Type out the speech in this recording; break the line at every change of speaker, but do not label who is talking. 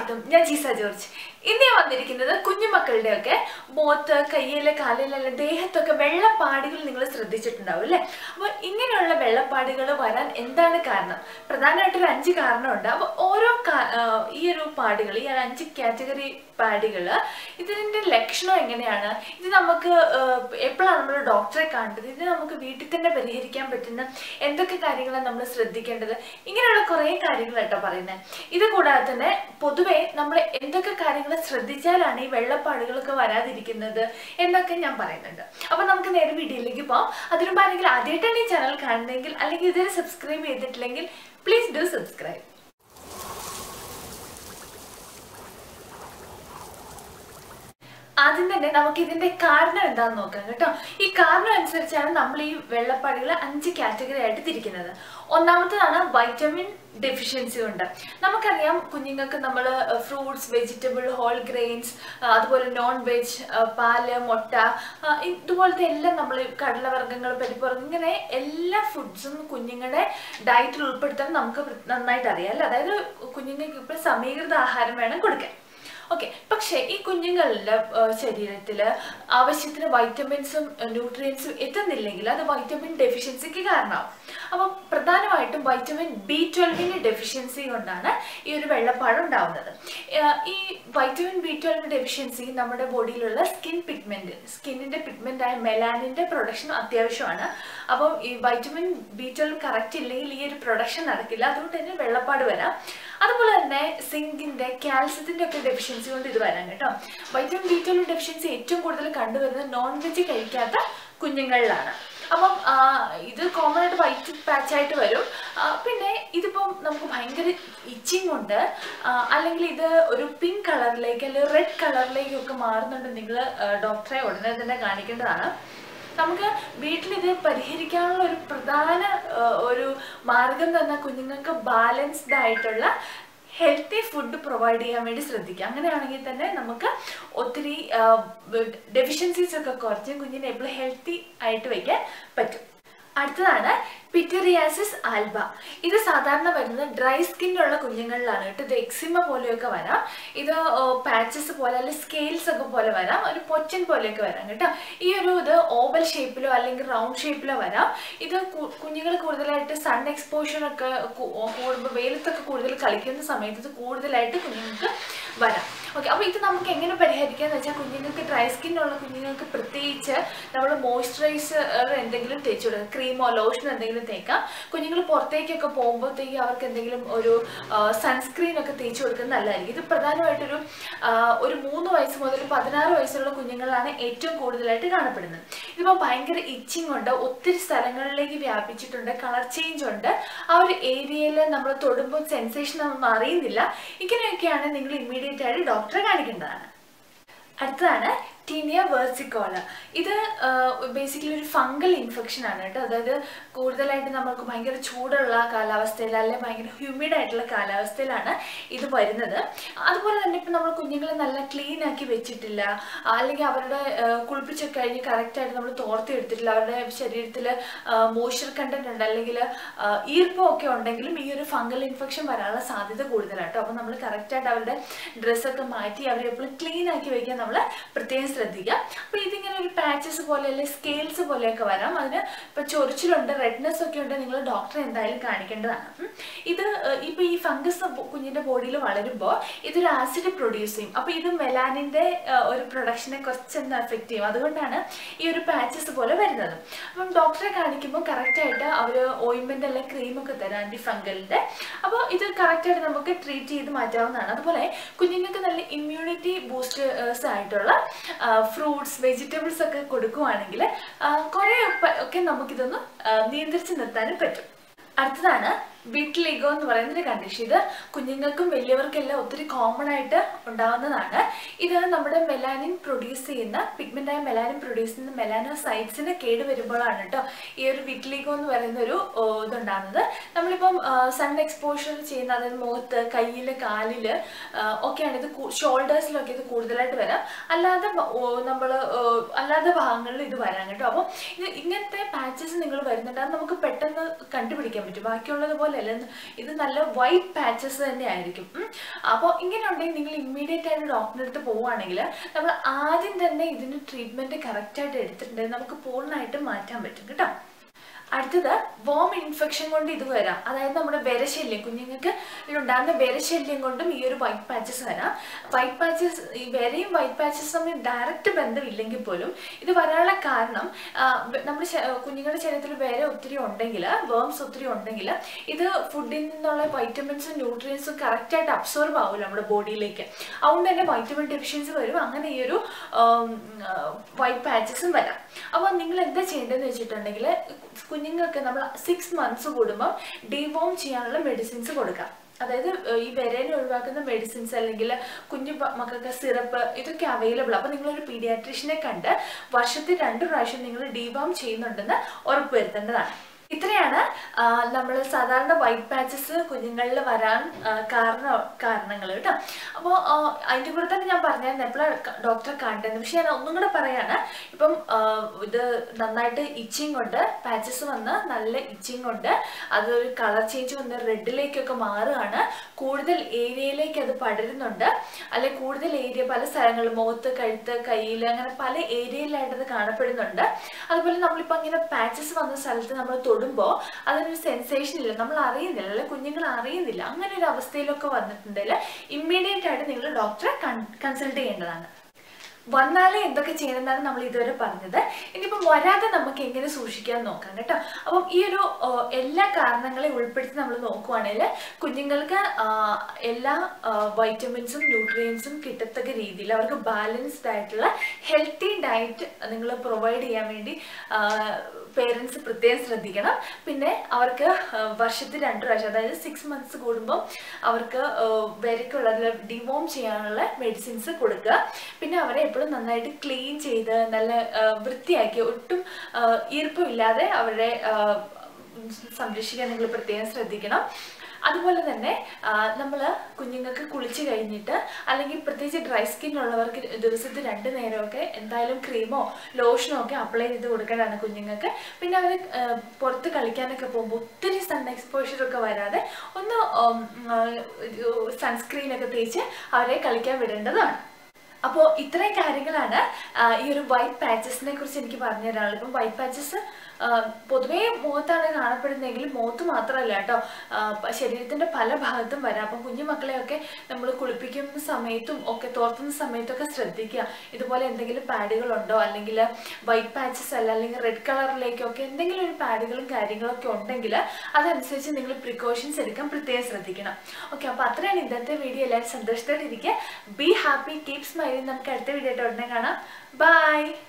സ്വാഗതം ഞാൻ ജീസ ജോർജ് ഇന്ന് ഞാൻ വന്നിരിക്കുന്നത് കുഞ്ഞുമക്കളുടെയൊക്കെ മുഖത്ത് കയ്യിലെ കാലിലെല്ലാം ദേഹത്തൊക്കെ വെള്ളപ്പാടുകൾ നിങ്ങൾ ശ്രദ്ധിച്ചിട്ടുണ്ടാവും അല്ലേ അപ്പോൾ ഇങ്ങനെയുള്ള വെള്ളപ്പാടുകൾ വരാൻ എന്താണ് കാരണം പ്രധാനമായിട്ടൊരു അഞ്ച് കാരണമുണ്ട് അപ്പോൾ ഓരോ കാ- ആ, ഈ ഒരു പാടുകൾ ഈ ഒരു അഞ്ച് കാറ്റഗറി പാടുകൾ ഇതിൻ്റെ ലക്ഷണം എങ്ങനെയാണ് ഇത് നമുക്ക് എപ്പോഴാണ് നമ്മൾ ഡോക്ടറെ കാണേണ്ടത് ഇത് നമുക്ക് വീട്ടിൽ തന്നെ പരിഹരിക്കാൻ പറ്റുന്ന എന്തൊക്കെ കാര്യങ്ങളാണ് നമ്മൾ ശ്രദ്ധിക്കേണ്ടത് ഇങ്ങനെയുള്ള കുറേ കാര്യങ്ങൾ കേട്ടോ പറയുന്നത് ഇത് കൂടാതെ തന്നെ പൊതുവെ നമ്മൾ എന്തൊക്കെ കാര്യങ്ങൾ ശ്രദ്ധിച്ചാലാണ് ഈ വെള്ളപ്പാടുകളൊക്കെ വരാതിരിക്കുന്നത് എന്നൊക്കെ ഞാൻ പറയുന്നുണ്ട് അപ്പൊ നമുക്ക് നേരെ വീഡിയോയിലേക്ക് പോകാം അതിനു ആണെങ്കിൽ ആദ്യമായിട്ടാണ് ഈ ചാനൽ കാണുന്നതെങ്കിൽ അല്ലെങ്കിൽ ഇതുവരെ സബ്സ്ക്രൈബ് ചെയ്തിട്ടില്ലെങ്കിൽ പ്ലീസ് ഡു സബ്സ്ക്രൈബ് ആദ്യം തന്നെ നമുക്ക് ഇതിന്റെ കാരണം എന്താണെന്ന് നോക്കാം കേട്ടോ ഈ കാരണം അനുസരിച്ചാണ് നമ്മൾ ഈ വെള്ളപ്പാടുകൾ അഞ്ച് കാറ്റഗറി ആയിട്ട് തിരിക്കുന്നത് ഒന്നാമത്തേതാണ് വൈറ്റമിൻ ഡെഫിഷ്യൻസി ഉണ്ട് നമുക്കറിയാം കുഞ്ഞുങ്ങൾക്ക് നമ്മൾ ഫ്രൂട്ട്സ് വെജിറ്റബിൾ ഹോൾ ഗ്രെയിൻസ് അതുപോലെ നോൺ വെജ് പാല് മുട്ട ആ, ഇതുപോലത്തെ എല്ലാം നമ്മൾ കടലവർഗ്ഗങ്ങൾ പരിപ്പുവർഗ്ഗം ഇങ്ങനെ എല്ലാ ഫുഡ്സും കുഞ്ഞുങ്ങളുടെ ഡയറ്റിൽ ഉൾപ്പെടുത്താൻ നമുക്ക് നന്നായിട്ട് അറിയാം അല്ലേ അതായത് കുഞ്ഞുങ്ങൾക്ക് ഇപ്പോൾ സമീകൃത ആഹാരം വേണം കൊടുക്കാൻ ഓക്കെ പക്ഷേ ഈ കുഞ്ഞുങ്ങളുടെ ശരീരത്തിൽ ആവശ്യത്തിന് വൈറ്റമിൻസും ന്യൂട്രിയൻസും എത്തുന്നില്ലെങ്കിൽ അത് വൈറ്റമിൻ ഡെഫിഷ്യൻസിക്ക് കാരണമാവും അപ്പം പ്രധാനമായിട്ടും വൈറ്റമിൻ ബി ട്വൽവിൻ്റെ ഡെഫിഷ്യൻസി കൊണ്ടാണ് ഈ ഒരു വെള്ളപ്പാട് ഉണ്ടാവുന്നത് ഏർ ഈ വൈറ്റമിൻ ബി ട്വൽവ് ഡെഫിഷ്യൻസി നമ്മുടെ ബോഡിയിലുള്ള സ്കിൻ പിഗ്മെന്റ് സ്കിന്നിന്റെ പിഗ്മെന്റ് ആയ മെലാനിന്റെ പ്രൊഡക്ഷൻ അത്യാവശ്യമാണ് അപ്പം ഈ വൈറ്റമിൻ ബി ട്വൽവ് കറക്റ്റ് ഇല്ലെങ്കിൽ ഈ ഒരു പ്രൊഡക്ഷൻ നടക്കില്ല അതുകൊണ്ട് തന്നെ വെള്ളപ്പാട് വരാം അതുപോലെ തന്നെ സിങ്കിന്റെ കാൽസ്യത്തിന്റെ ഒക്കെ ഡെഫിഷ്യൻസി കൊണ്ട് ഇത് വരാം കേട്ടോ വൈറ്റമിൻ ബി ട്വൽവ് ഡെഫിഷ്യൻസി ഏറ്റവും കൂടുതൽ കണ്ടുവരുന്നത് നോൺ വെജ് കഴിക്കാത്ത കുഞ്ഞുങ്ങളിലാണ് അപ്പം ആ, ഇത് കോമൺ ആയിട്ട് വൈറ്റ് പാച്ച് ആയിട്ട് വരും ആ, പിന്നെ ഇതിപ്പം നമുക്ക് ഭയങ്കര ഇച്ചിങ് ഉണ്ട് ആ, അല്ലെങ്കിൽ ഇത് ഒരു പിങ്ക് കളറിലേക്ക് അല്ലെങ്കിൽ റെഡ് കളറിലേക്കൊക്കെ മാറുന്നുണ്ടെങ്കിൽ ഡോക്ടറെ ഉടനെ തന്നെ കാണിക്കേണ്ടതാണ് നമുക്ക് വീട്ടിൽ ഇത് പരിഹരിക്കാനുള്ള ഒരു പ്രധാന ആ, ഒരു മാർഗം തന്നെ കുഞ്ഞുങ്ങൾക്ക് ബാലൻസ്ഡ് ആയിട്ടുള്ള ഹെൽത്തി ഫുഡ് പ്രൊവൈഡ് ചെയ്യാൻ വേണ്ടി ശ്രദ്ധിക്കുക അങ്ങനെയാണെങ്കിൽ തന്നെ നമുക്ക് ഒത്തിരി ഡെഫിഷ്യൻസീസ് ഒക്കെ കുറച്ച് കുഞ്ഞിനെ എപ്പോഴും ഹെൽത്തി ആയിട്ട് വയ്ക്കാൻ പറ്റും അടുത്തതാണ് പിറ്ററിയാസിസ് ആൽബ ഇത് സാധാരണ വരുന്നത് ഡ്രൈ സ്കിന്നുള്ള കുഞ്ഞുങ്ങളിലാണ് കേട്ടോ ഇത് എക്സിമ പോലെയൊക്കെ വരാം ഇത് പാച്ചസ് പോലെ അല്ലെങ്കിൽ സ്കെയിൽസ് ഒക്കെ പോലെ വരാം ഒരു പൊച്ചൻ പോലെയൊക്കെ വരാം കേട്ടോ ഈ ഒരു ഇത് ഓവൽ ഷേപ്പിലോ അല്ലെങ്കിൽ റൗണ്ട് ഷേപ്പിലോ വരാം ഇത് കുഞ്ഞുങ്ങൾ കൂടുതലായിട്ട് സൺ എക്സ്പോഷർ ഒക്കെ കു- കൂടുമ്പോൾ വെയിലത്തൊക്കെ കൂടുതൽ കളിക്കുന്ന സമയത്ത് ഇത് കൂടുതലായിട്ട് കുഞ്ഞുങ്ങൾക്ക് വരാം ഓക്കെ അപ്പോൾ ഇത് നമുക്ക് എങ്ങനെ പരിഹരിക്കാന്ന് വെച്ചാൽ കുഞ്ഞുങ്ങൾക്ക് ഡ്രൈ സ്കിന്നുള്ള കുഞ്ഞുങ്ങൾക്ക് പ്രത്യേകിച്ച് നമ്മൾ മോയ്സ്ചറൈസർ എന്തെങ്കിലും തേച്ച് കൊടുക്കുക ക്രീമോ ലോഷനോ എന്തെങ്കിലും തേക്കാം കുഞ്ഞുങ്ങൾ പുറത്തേക്കൊക്കെ പോകുമ്പോഴത്തേക്ക് അവർക്ക് എന്തെങ്കിലും ഒരു സൺസ്ക്രീൻ ഒക്കെ തേച്ച് കൊടുക്കുന്നത് നല്ലതായിരിക്കും ഇത് പ്രധാനമായിട്ടൊരു ആ, ഒരു മൂന്ന് വയസ്സ് മുതൽ പതിനാറ് വയസ്സുള്ള കുഞ്ഞുങ്ങളാണ് ഏറ്റവും കൂടുതലായിട്ട് കാണപ്പെടുന്നത് ഇതിപ്പോൾ ഭയങ്കര ഇച്ചിങ് ഉണ്ട് ഒത്തിരി സ്ഥലങ്ങളിലേക്ക് വ്യാപിച്ചിട്ടുണ്ട് കളർ ചേഞ്ച് ഉണ്ട് ആ ഒരു ഏരിയയിൽ നമ്മൾ തൊടുമ്പോൾ സെൻസേഷൻ ഒന്നും അറിയുന്നില്ല ഇങ്ങനെയൊക്കെയാണ് നിങ്ങൾ ഇമ്മീഡിയറ്റ് ആയിട്ട് ഡോക്ടറെ കാണിക്കേണ്ടതാണ് അടുത്തതാണ് ടീനിയ വേർസിക്കോള ഇത് ബേസിക്കലി ഒരു ഫംഗൽ ഇൻഫെക്ഷൻ ആണ് കേട്ടോ അതായത് കൂടുതലായിട്ട് നമുക്ക് ഭയങ്കര ചൂടുള്ള കാലാവസ്ഥയിൽ അല്ലെങ്കിൽ ഭയങ്കര ഹ്യൂമിഡ് ആയിട്ടുള്ള കാലാവസ്ഥയിലാണ് ഇത് വരുന്നത് അതുപോലെ തന്നെ ഇപ്പം നമ്മൾ കുഞ്ഞുങ്ങളെ നല്ല ക്ലീൻ ആക്കി വെച്ചിട്ടില്ല അല്ലെങ്കിൽ അവരുടെ ആ, കുളിപ്പിച്ചൊക്കെ കഴിഞ്ഞ് കറക്റ്റായിട്ട് നമ്മൾ തോർത്തി എടുത്തിട്ടില്ല അവരുടെ ശരീരത്തിൽ മോയ്സ്ചർ കണ്ടന്റ് ഉണ്ട് അല്ലെങ്കിൽ ഈർപ്പം ഒക്കെ ഉണ്ടെങ്കിലും ഈ ഒരു ഫംഗൽ ഇൻഫെക്ഷൻ വരാനുള്ള സാധ്യത കൂടുതലാണ് കേട്ടോ അപ്പോൾ നമ്മൾ കറക്റ്റായിട്ട് അവരുടെ ഡ്രസ്സൊക്കെ മാറ്റി അവരെ എപ്പോഴും ക്ലീൻ ആക്കി വെക്കാൻ നമ്മൾ പ്രത്യേകം ശ്രദ്ധിക്കുക അപ്പോൾ ഇതിങ്ങനെ ഒരു പാച്ചസ് പോലെ അല്ലെങ്കിൽ സ്കെയിൽസ് പോലെയൊക്കെ വരാം അതിന് ഇപ്പോൾ ചൊറിച്ചിലുണ്ട് റെഡ്നെസ് ഒക്കെ ഉണ്ട് നിങ്ങൾ ഡോക്ടറെ എന്തായാലും കാണിക്കേണ്ടതാണ് ഉം. ഇത് ഏഹ്, ഇപ്പോൾ ഈ ഫംഗസ് കുഞ്ഞിൻ്റെ ബോഡിയിൽ വളരുമ്പോൾ ഇതൊരു ആസിഡ് പ്രൊഡ്യൂസ് ചെയ്യും അപ്പോൾ ഇത് മെലാനിൻ്റെ ഒരു പ്രൊഡക്ഷനെ കുറച്ചൊന്ന് എഫക്റ്റ് ചെയ്യും അതുകൊണ്ടാണ് ഈ ഒരു പാച്ചസ് പോലെ വരുന്നത് അപ്പം ഡോക്ടറെ കാണിക്കുമ്പോൾ കറക്റ്റായിട്ട് അവർ ഓയിൻമെൻ്റ് അല്ലെങ്കിൽ ക്രീമൊക്കെ തരാം ആൻറ്റി ഫംഗലിൻ്റെ അപ്പോൾ ഇത് കറക്റ്റായിട്ട് നമുക്ക് ട്രീറ്റ് ചെയ്ത് മാറ്റാവുന്നതാണ് അതുപോലെ കുഞ്ഞുങ്ങൾക്ക് നല്ല ഇമ്മ്യൂണിറ്റി ബൂസ്റ്റേഴ്സ് ആയിട്ടുള്ള ഫ്രൂട്ട്സ് വെജിറ്റബിൾസ് ഒക്കെ കൊടുക്കുവാണെങ്കിൽ കുറേ ഒക്കെ നമുക്കിതൊന്ന് ആ, നിയന്ത്രിച്ച് നിർത്താനും പറ്റും അടുത്തതാണ് വിറ്റ്ലിഗോ എന്ന് പറയുന്ന ഒരു കണ്ടീഷൻ ഇത് കുഞ്ഞുങ്ങൾക്കും വലിയവർക്കെല്ലാം ഒത്തിരി കോമൺ ആയിട്ട് ഉണ്ടാവുന്നതാണ് ഇത് നമ്മുടെ മെലാനിൻ പ്രൊഡ്യൂസ് ചെയ്യുന്ന പിഗ്മെന്റായ മെലാനിൻ പ്രൊഡ്യൂസ് ചെയ്യുന്ന മെലാനോസൈറ്റ്സിന് കേട് വരുമ്പോഴാണ് കേട്ടോ ഈ ഒരു വിറ്റ്ലിഗോ എന്ന് പറയുന്ന ഒരു ഓ, ഇതുണ്ടാകുന്നത് നമ്മളിപ്പം സൺ എക്സ്പോഷർ ചെയ്യുന്ന അതായത് മുഖത്ത് കയ്യിൽ കാലിൽ ഒക്കെയാണ് ഇത് ഷോൾഡേഴ്സിലൊക്കെ ഇത് കൂടുതലായിട്ട് വരാം അല്ലാതെ നമ്മൾ അല്ലാത്ത ഭാഗങ്ങളിൽ ഇത് വരാം കേട്ടോ അപ്പോൾ ഇത് ഇങ്ങനത്തെ പാച്ചസ് നിങ്ങൾ വരുന്നുണ്ട് അത് നമുക്ക് പെട്ടെന്ന് കണ്ടുപിടിക്കാൻ പറ്റും ബാക്കിയുള്ളത് പോലെ പോലെയല്ല ഇത് നല്ല വൈറ്റ് പാച്ചസ് തന്നെ ആയിരിക്കും അപ്പോൾ ഇങ്ങനെ ഉണ്ടെങ്കിൽ നിങ്ങൾ ഇമ്മീഡിയറ്റ് ആയിട്ട് ഡോക്ടറിൻ്റെ അടുത്ത് പോവുകയാണെങ്കിൽ നമ്മൾ ആദ്യം തന്നെ ഇതിന് ട്രീറ്റ്മെൻറ്റ് കറക്റ്റായിട്ട് എടുത്തിട്ടുണ്ടെങ്കിൽ നമുക്ക് പൂർണ്ണമായിട്ടും മാറ്റാൻ പറ്റും കേട്ടോ അടുത്തത് വോം ഇൻഫെക്ഷൻ കൊണ്ട് ഇത് വരാം അതായത് നമ്മുടെ വിരശല്യം കുഞ്ഞുങ്ങൾക്ക് ഉണ്ടാകുന്ന വിരശല്യം കൊണ്ടും ഈ ഒരു വൈറ്റ് പാച്ചസ് വരാം വൈറ്റ് പാച്ചസ് ഈ വിരയും വൈറ്റ് പാച്ചസ് തമ്മിൽ ഡയറക്റ്റ് ബന്ധമില്ലെങ്കിൽ പോലും ഇത് വരാനുള്ള കാരണം നമ്മുടെ കുഞ്ഞുങ്ങളുടെ ശരീരത്തിൽ വിര ഒത്തിരി ഉണ്ടെങ്കിൽ വേംസ് ഒത്തിരി ഉണ്ടെങ്കിൽ ഇത് ഫുഡിൽ നിന്നുള്ള വൈറ്റമിൻസും ന്യൂട്രിയൻസും കറക്റ്റായിട്ട് അബ്സോർബ് ആവില്ല നമ്മുടെ ബോഡിയിലേക്ക് അതുകൊണ്ട് തന്നെ വൈറ്റമിൻ ഡെഫിഷ്യൻസി വരും അങ്ങനെ ഈ ഒരു വൈറ്റ് പാച്ചസും വരാം അപ്പോൾ നിങ്ങൾ എന്താ ചെയ്യേണ്ടതെന്ന് വെച്ചിട്ടുണ്ടെങ്കിൽ കുഞ്ഞുങ്ങൾക്ക് നമ്മൾ സിക്സ് മന്ത്സ് കൂടുമ്പോൾ ഡിവോം ചെയ്യാനുള്ള മെഡിസിൻസ് കൊടുക്കാം അതായത് ഈ വിരേനെ ഒഴിവാക്കുന്ന മെഡിസിൻസ് അല്ലെങ്കിൽ കുഞ്ഞു മക്കൾക്ക് സിറപ്പ് ഇതൊക്കെ അവൈലബിൾ അപ്പോൾ നിങ്ങളൊരു പീഡിയാട്രീഷ്യനെ കണ്ട് വർഷത്തിൽ രണ്ട് പ്രാവശ്യം നിങ്ങൾ ഡിവോം ചെയ്യുന്നുണ്ടെന്ന് ഉറപ്പുവരുത്തേണ്ടതാണ് ഇത്രയാണ് നമ്മൾ സാധാരണ വൈറ്റ് പാച്ചസ് കുഞ്ഞുങ്ങളിൽ വരാൻ കാരണം കാരണങ്ങൾ കേട്ടോ അപ്പോൾ അതിൻ്റെ കൂടെ തന്നെ ഞാൻ പറഞ്ഞായിരുന്നു എപ്പോഴാണ് ഡോക്ടറെ കണ്ടത് പക്ഷെ ഞാൻ ഒന്നും കൂടെ പറയാണ് ഇപ്പം ഇത് നന്നായിട്ട് ഇച്ചിങ് കൊണ്ട് പാച്ചസ് വന്ന് നല്ല ഇച്ചിങ് കൊണ്ട് അതൊരു കളർ ചേഞ്ച് വന്ന് റെഡിലേക്കൊക്കെ മാറുകയാണ് കൂടുതൽ ഏരിയയിലേക്ക് അത് പടരുന്നുണ്ട് അല്ലെ കൂടുതൽ ഏരിയ പല സ്ഥലങ്ങളിൽ മുഖത്ത് കഴുത്ത് കയ്യിൽ അങ്ങനെ പല ഏരിയയിലായിട്ട് അത് കാണപ്പെടുന്നുണ്ട് അതുപോലെ നമ്മളിപ്പോൾ ഇങ്ങനെ പാച്ചസ് വന്ന സ്ഥലത്ത് നമ്മൾ തൊടുമ്പോൾ അതിനൊരു സെൻസേഷൻ ഇല്ല നമ്മൾ അറിയുന്നില്ല അല്ലെ കുഞ്ഞുങ്ങൾ അറിയുന്നില്ല അങ്ങനെ ഒരു അവസ്ഥയിലൊക്കെ വന്നിട്ടുണ്ടെങ്കിൽ ഇമ്മീഡിയറ്റ് ആയിട്ട് നിങ്ങൾ ഡോക്ടറെ കൺസൾട്ട് ചെയ്യേണ്ടതാണ് വന്നാലേ എന്തൊക്കെ ചെയ്യണമെന്നാണ് നമ്മൾ ഇതുവരെ പറഞ്ഞത് ഇനിയിപ്പം വരാതെ നമുക്ക് എങ്ങനെ സൂക്ഷിക്കാൻ നോക്കാം കേട്ടോ അപ്പം ഈ ഒരു എല്ലാ കാരണങ്ങളെ ഉൾപ്പെടുത്തി നമ്മൾ നോക്കുവാണെങ്കിൽ കുഞ്ഞുങ്ങൾക്ക് എല്ലാ വൈറ്റമിൻസും ന്യൂട്രിയൻസും കിട്ടത്തക്ക രീതിയിൽ അവർക്ക് ബാലൻസ്ഡ് ആയിട്ടുള്ള ഹെൽത്തി ഡയറ്റ് നിങ്ങൾ പ്രൊവൈഡ് ചെയ്യാൻ വേണ്ടി പേരൻസ് പ്രത്യേകം ശ്രദ്ധിക്കണം പിന്നെ അവർക്ക് വർഷത്തിൽ രണ്ട് പ്രാവശ്യം അതായത് സിക്സ് മന്ത്സ് കൂടുമ്പോൾ അവർക്ക് വരയ്ക്കുള്ള ഡിവോം ചെയ്യാനുള്ള മെഡിസിൻസ് കൊടുക്കുക പിന്നെ അവരെ എപ്പോഴും നന്നായിട്ട് ക്ലീൻ ചെയ്ത് നല്ല വൃത്തിയാക്കി ഒട്ടും ഈർപ്പമില്ലാതെ അവരെ സംരക്ഷിക്കാൻ നിങ്ങൾ പ്രത്യേകം ശ്രദ്ധിക്കണം അതുപോലെ തന്നെ നമ്മൾ കുഞ്ഞുങ്ങൾക്ക് കുളിച്ച് കഴിഞ്ഞിട്ട് അല്ലെങ്കിൽ പ്രത്യേകിച്ച് ഡ്രൈ സ്കിൻ ഉള്ളവർക്ക് ദിവസത്തിൽ രണ്ട് നേരമൊക്കെ എന്തായാലും ക്രീമോ ലോഷനോ ഒക്കെ അപ്ലൈ ചെയ്ത് കൊടുക്കേണ്ടതാണ് കുഞ്ഞുങ്ങൾക്ക് പിന്നെ അവർ പുറത്ത് കളിക്കാനൊക്കെ പോകുമ്പോൾ ഒത്തിരി സൺ എക്സ്പോഷർ ഒക്കെ വരാതെ ഒന്ന് സൺസ്ക്രീനൊക്കെ തേച്ച് അവരെ കളിക്കാൻ വിടേണ്ടതാണ് അപ്പോൾ ഇത്രയും കാര്യങ്ങളാണ് ഈ ഒരു വൈറ്റ് പാച്ചസിനെ കുറിച്ച് എനിക്ക് പറഞ്ഞു തരാനുള്ളത് ഇപ്പം വൈറ്റ് പാച്ചസ് പൊതുവേ മുഖത്താണ് കാണപ്പെടുന്നതെങ്കിൽ മുഖത്ത് മാത്രമല്ല കേട്ടോ ശരീരത്തിന്റെ പല ഭാഗത്തും വരാം അപ്പം കുഞ്ഞു മക്കളെയൊക്കെ നമ്മൾ കുളിപ്പിക്കുന്ന സമയത്തും ഒക്കെ തോർത്തുന്ന സമയത്തൊക്കെ ശ്രദ്ധിക്കുക ഇതുപോലെ എന്തെങ്കിലും പാഡുകളുണ്ടോ അല്ലെങ്കിൽ വൈറ്റ് പാച്ചസ് അല്ല അല്ലെങ്കിൽ റെഡ് കളറിലേക്കൊക്കെ എന്തെങ്കിലും ഒരു പാഡുകളും കാര്യങ്ങളൊക്കെ ഉണ്ടെങ്കിൽ അതനുസരിച്ച് നിങ്ങൾ പ്രിക്കോഷൻസ് എടുക്കാൻ പ്രത്യേകം ശ്രദ്ധിക്കണം ഓക്കെ അപ്പോൾ അത്രയാണ് ഇന്നത്തെ വീഡിയോ എല്ലാവരും സന്തോഷത്തോടെ ഇരിക്കുക ബി ഹാപ്പി കീപ് സ്മൈലിംഗ് നമുക്ക് അടുത്ത വീഡിയോ ആയിട്ട് ഉടനെ കാണാം ബൈ